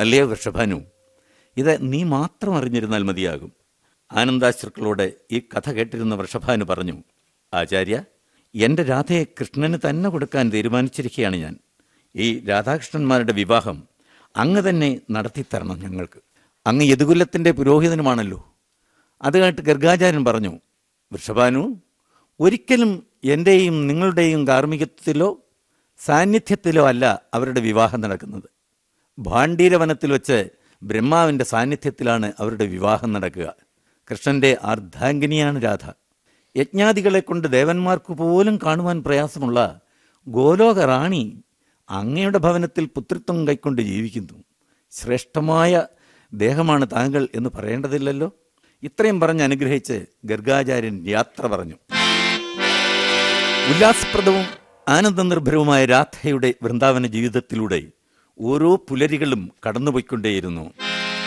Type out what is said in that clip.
അല്ലയോ വൃഷഭാനു ഇത് നീ മാത്രം അറിഞ്ഞിരുന്നാൽ മതിയാകും ആനന്ദാശ്രുക്കളോട് ഈ കഥ കേട്ടിരുന്ന വൃഷഭാനു പറഞ്ഞു ആചാര്യ എൻ്റെ രാധയെ കൃഷ്ണന് തന്നെ കൊടുക്കാൻ തീരുമാനിച്ചിരിക്കുകയാണ് ഞാൻ ഈ രാധാകൃഷ്ണന്മാരുടെ വിവാഹം അങ്ങ് തന്നെ നടത്തിത്തരണം ഞങ്ങൾക്ക് അങ്ങ് യദുകുലത്തിൻ്റെ പുരോഹിതനുമാണല്ലോ അത് കേട്ട് ഗർഗാചാര്യൻ പറഞ്ഞു വൃഷഭാനു ഒരിക്കലും എൻ്റെയും നിങ്ങളുടെയും കാർമ്മികത്വത്തിലോ സാന്നിധ്യത്തിലോ അല്ല അവരുടെ വിവാഹം നടക്കുന്നത് ഭാണ്ഡീരവനത്തിൽ വെച്ച് ബ്രഹ്മാവിൻ്റെ സാന്നിധ്യത്തിലാണ് അവരുടെ വിവാഹം നടക്കുക കൃഷ്ണന്റെ അർദ്ധാംഗിനിയാണ് രാധ യജ്ഞാദികളെ കൊണ്ട് ദേവന്മാർക്ക് പോലും കാണുവാൻ പ്രയാസമുള്ള ഗോലോക റാണി അങ്ങയുടെ ഭവനത്തിൽ പുത്രിത്വം കൈക്കൊണ്ട് ജീവിക്കുന്നു ശ്രേഷ്ഠമായ ദേഹമാണ് താങ്കൾ എന്ന് പറയേണ്ടതില്ലല്ലോ ഇത്രയും പറഞ്ഞ് അനുഗ്രഹിച്ച് ഗർഗാചാര്യൻ യാത്ര പറഞ്ഞു ഉല്ലാസപ്രദവും ആനന്ദനിർഭരവുമായ രാധയുടെ വൃന്ദാവന ജീവിതത്തിലൂടെ ഓരോ പുലരികളും കടന്നുപോയിക്കൊണ്ടേയിരുന്നു